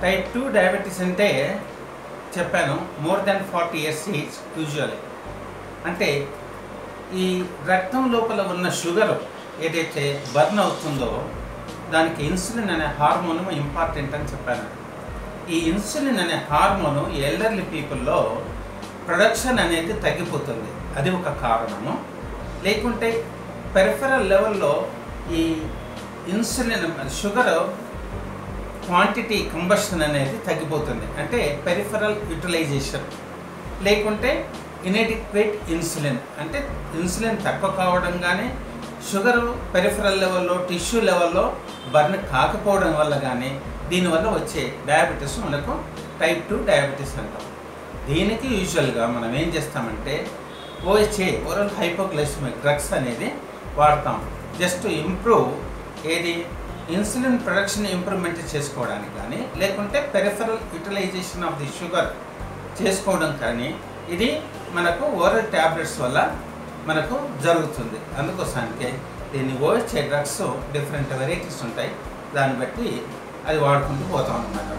type two diabetes అంటే చెప్పాను more than forty years age usually అంటే ఈ రక్తం లోపల ఉన్న షుగర్ ఏదైతే బర్న్ అవుతుందో దానికి ఇన్సులిన్ అనే హార్మోన్ ఇంపార్టెంట్ అని చెప్పాను ఈ ఇన్సులిన్ అనే హార్మోను ఎల్డర్లీ పీపుల్లో ప్రొడక్షన్ అనేది తగ్గిపోతుంది అది ఒక కారణము లేకుంటే పెరిఫరల్ లెవెల్లో ఈ ఇన్సులిన్ షుగర్ క్వాంటిటీ కంబషన్ అనేది తగ్గిపోతుంది అంటే పెరిఫరల్ యూటిలైజేషన్ లేకుంటే ఇన్ఎడిక్వేట్ ఇన్సులిన్ అంటే ఇన్సులిన్ తక్కువ కావడం కానీ షుగర్ పెరిఫరల్ లెవెల్లో టిష్యూ లెవెల్లో బర్న్ కాకపోవడం వల్ల కానీ దీనివల్ల వచ్చే డయాబెటీస్ మనకు టైప్ టూ డయాబెటీస్ అంటాం దీనికి యూజువల్గా మనం ఏం చేస్తామంటే ఓహెచ్ఏ ఓరల్ హైపోగ్లైసమిక్ డ్రగ్స్ అనేది వాడతాం జస్ట్ ఇంప్రూవ్ ఏది ఇన్సులిన్ ప్రొడక్షన్ ఇంప్రూవ్మెంట్ చేసుకోవడానికి కానీ లేకుంటే peripheral utilization of the sugar చేసుకోవడం కానీ ఇది మనకు ఓరల్ ట్యాబ్లెట్స్ వల్ల మనకు జరుగుతుంది అందుకోసానికి దీన్ని ఓహెచ్ఏ డ్రగ్స్ డిఫరెంట్ వెరైటీస్ ఉంటాయి దాన్ని బట్టి అది వాడుకుంటూ పోతాం అన్నమాట